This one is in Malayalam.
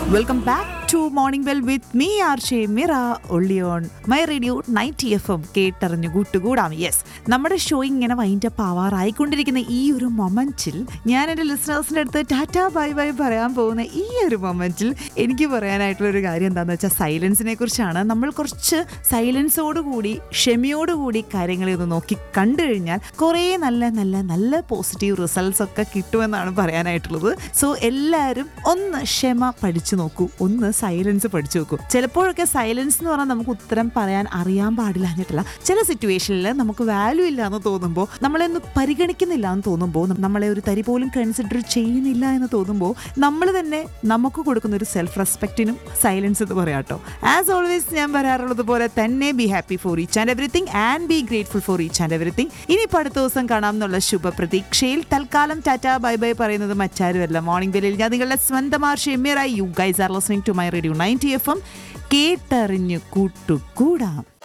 welcome back to morning well with me R Shemeer only on my radio night F M കേട്ടറിഞ്ഞു കൂട്ടുകൂടാം യെസ് നമ്മുടെ ഷോ ഇങ്ങനെ വൈൻഡ് അപ്പ് ആവാറായിക്കൊണ്ടിരിക്കുന്ന ഈ ഒരു മൊമെന്റിൽ ഞാൻ എൻ്റെ ലിസണേഴ്സിൻ്റെ അടുത്ത് ടാറ്റ ബൈ ബൈ പറയാൻ പോകുന്ന ഈ ഒരു മൊമെന്റിൽ എനിക്ക് പറയാനായിട്ടുള്ള ഒരു കാര്യം എന്താണെന്ന് വെച്ചാൽ സൈലൻസിനെ കുറിച്ചാണ് നമ്മൾ കുറച്ച് സൈലൻസോടുകൂടി ക്ഷമയോടുകൂടി കാര്യങ്ങളെ ഒന്ന് നോക്കി കണ്ടു കഴിഞ്ഞാൽ കുറേ നല്ല നല്ല നല്ല പോസിറ്റീവ് റിസൾട്ട്സ് ഒക്കെ കിട്ടുമെന്നാണ് പറയാനായിട്ടുള്ളത് സോ എല്ലാവരും ഒന്ന് ക്ഷമ പഠിച്ചു നോക്കൂ ഒന്ന് സൈലൻസ് പഠിച്ചു നോക്കൂ ചിലപ്പോഴൊക്കെ സൈലൻസ് എന്ന് പറഞ്ഞാൽ നമുക്ക് ഉത്തരം പറയാൻ അറിയാൻ പാടില്ല എന്നിട്ടില്ല ചില സിറ്റുവേഷനിൽ നമുക്ക് വാല്യൂ ഇല്ല എന്ന് തോന്നുമ്പോൾ നമ്മളെന്ന് പരിഗണിക്കുന്നില്ല എന്ന് തോന്നുമ്പോൾ നമ്മളെ ഒരു തരി പോലും കൺസിഡർ ചെയ്യുന്നില്ല എന്ന് തോന്നുമ്പോൾ നമ്മൾ തന്നെ നമുക്ക് കൊടുക്കുന്ന ഒരു സെൽഫ് റെസ്പെക്റ്റിനും സൈലൻസ് എന്ന് പറയാം കേട്ടോ ആസ് ഓൾവേസ് ഞാൻ പറയാറുള്ളത് പോലെ തന്നെ be happy for each and everything and be grateful for each and everything ഇനിയിപ്പോൾ അടുത്ത ദിവസം കാണാം എന്നുള്ള ശുഭപ്രതീക്ഷയിൽ തൽക്കാലം ടാറ്റ ബൈ ബൈ പറയുന്നത് മറ്റാരുമല്ല മോർണിംഗ് ബെല്ലിൽ ഞാൻ നിങ്ങളുടെ സ്വന്തം ആർ ഷെമീറായി you guys are listening to my radio ninety F M കേട്ടറിഞ്ഞു കൂട്ടുകൂടാം